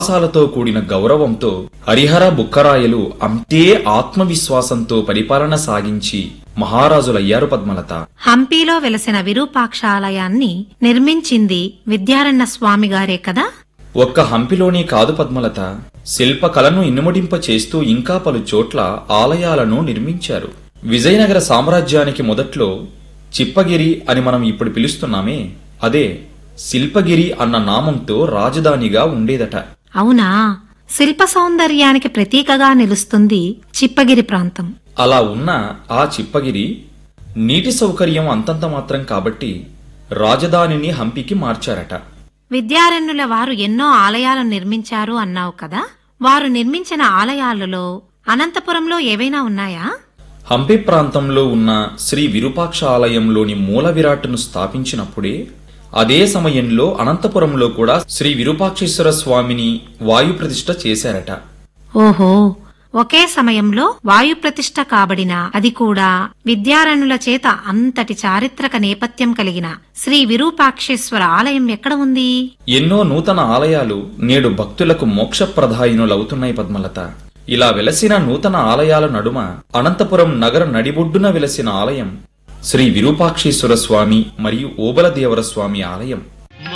విశ్వాసాలతో కూడిన గౌరవంతో హరిహర బుక్కరాయలు అంతే ఆత్మవిశ్వాసంతో పరిపాలన సాగించి మహారాజులయ్యారు పద్మలత హంపీలో వెలసిన విరూపాక్ష ఆలయాన్ని నిర్మించింది విద్యారణ్య స్వామి గారే కదా ఒక్క హంపిలోనే కాదు పద్మలత శిల్పకళను ఇనుమడింప చేస్తూ ఇంకా పలు చోట్ల ఆలయాలను నిర్మించారు విజయనగర సామ్రాజ్యానికి మొదట్లో చిప్పగిరి అని మనం ఇప్పుడు పిలుస్తున్నామే అదే శిల్పగిరి అన్న నామంతో రాజధానిగా ఉండేదట అవునా శిల్ప సౌందర్యానికి ప్రతీకగా నిలుస్తుంది చిప్పగిరి ప్రాంతం అలా ఉన్న ఆ చిప్పగిరి నీటి సౌకర్యం అంతంత మాత్రం కాబట్టి రాజధానిని హంపికి మార్చారట విద్యారణ్యుల వారు ఎన్నో ఆలయాలను నిర్మించారు అన్నావు కదా వారు నిర్మించిన ఆలయాలలో అనంతపురంలో ఏవైనా ఉన్నాయా హంపి ప్రాంతంలో ఉన్న శ్రీ విరూపాక్ష ఆలయంలోని మూల విరాట్టును స్థాపించినప్పుడే అదే సమయంలో అనంతపురంలో కూడా శ్రీ విరూపాక్షేశ్వర స్వామిని వాయు ప్రతిష్ఠ చేశారట ఓహో ఒకే సమయంలో వాయు ప్రతిష్ఠ కాబడిన అది కూడా విద్యారణ్యుల చేత అంతటి చారిత్రక నేపథ్యం కలిగిన శ్రీ విరూపాక్షేశ్వర ఆలయం ఎక్కడ ఉంది ఎన్నో నూతన ఆలయాలు నేడు భక్తులకు మోక్షప్రదాయినులవుతున్నాయి పద్మలత ఇలా వెలసిన నూతన ఆలయాల నడుమ అనంతపురం నగర నడిబొడ్డున వెలసిన ఆలయం శ్రీ విరూపాక్షేశ్వర స్వామి మరియు ఓబలదేవర స్వామి ఆలయం